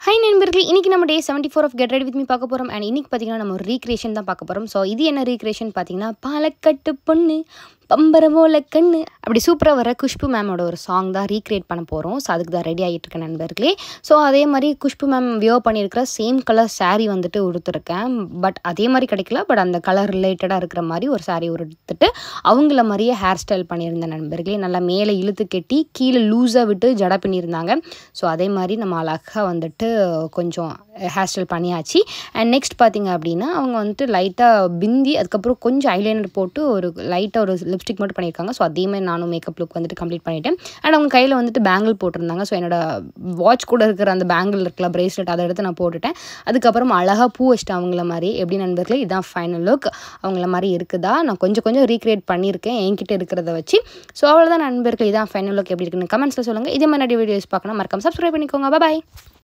high நண்பர்கள் இன்னைக்கு நம்ம day seventy four of get ready with me பார்க்க போகிறோம் அண்ட் இன்னைக்கு பார்த்தீங்கன்னா நம்ம ஒரு ரீக்ரியேஷன் தான் பார்க்க போகிறோம் ஸோ இது என்ன ரீக்ரியேஷன் பார்த்தீங்கன்னா பாலக்கட்டு பொண்ணு பம்பர போல கண்ணு அப்படி சூப்பராக வர குஷ்பு மேமோட ஒரு சாங் தான் ரீக்ரியேட் பண்ண போகிறோம் ஸோ அதுக்கு தான் ரெடி ஆகிட்டு இருக்கேன் நண்பர்களே ஸோ அதே மாதிரி குஷ்பு மேம் வியோ பண்ணியிருக்கிற சேம் கலர் saree வந்துட்டு உடுத்துருக்கேன் பட் அதே மாதிரி கிடைக்கல பட் அந்த கலர் ரிலேட்டடாக இருக்கிற மாதிரி ஒரு saree உடுத்துட்டு அவங்கள மாதிரியே ஹேர் ஸ்டைல் பண்ணியிருந்தேன் நண்பர்களே நல்லா மேலே இழுத்து கட்டி கீழே லூஸாக விட்டு ஜடை பண்ணியிருந்தாங்க ஸோ அதே மாதிரி நம்ம அழகாக வந்துட்டு கொஞ்சம் ஹேர் ஸ்டைல் பண்ணியாச்சு அண்ட் நெக்ஸ்ட் பார்த்தீங்க அப்படின்னா அவங்க வந்துட்டு லைட்டாக பிந்தி அதுக்கப்புறம் கொஞ்சம் ஐலைனர் போட்டு ஒரு லைட்டாக ஒரு லிப்ஸ்டிக் மட்டும் பண்ணியிருக்காங்க ஸோ அதே மாதிரி நானும் மேக்கப் லுக் வந்துட்டு கம்ப்ளீட் பண்ணிட்டேன் அண்ட் அவங்க கையில் வந்துட்டு பேங்கிள் போட்டிருந்தாங்க ஸோ என்னோட வாட்ச் கூட இருக்கிற அந்த பேங்கிள் இருக்கல பிரேஸ்லெட் அதை எடுத்து நான் போட்டுட்டேன் அதுக்கப்புறம் அழகாக பூ வச்சிட்டேன் அவங்கள மாதிரி எப்படி நண்பர்களே இதுதான் ஃபைனல் லுக் அவங்கள மாதிரி இருக்குதா நான் கொஞ்சம் கொஞ்சம் ரீக்ரியேட் பண்ணியிருக்கேன் என்கிட்ட இருக்கிறத வச்சு ஸோ அவ்வளோதான் நண்பர்கள் இதான் ஃபைனல் லுக் எப்படி இருக்குன்னு கமெண்ட்ஸில் சொல்லுங்கள் இதே மாதிரி வீடியோஸ் பார்க்கணும் மறக்காம சப்ஸ்கிரைப் பண்ணிக்கோங்க பாய்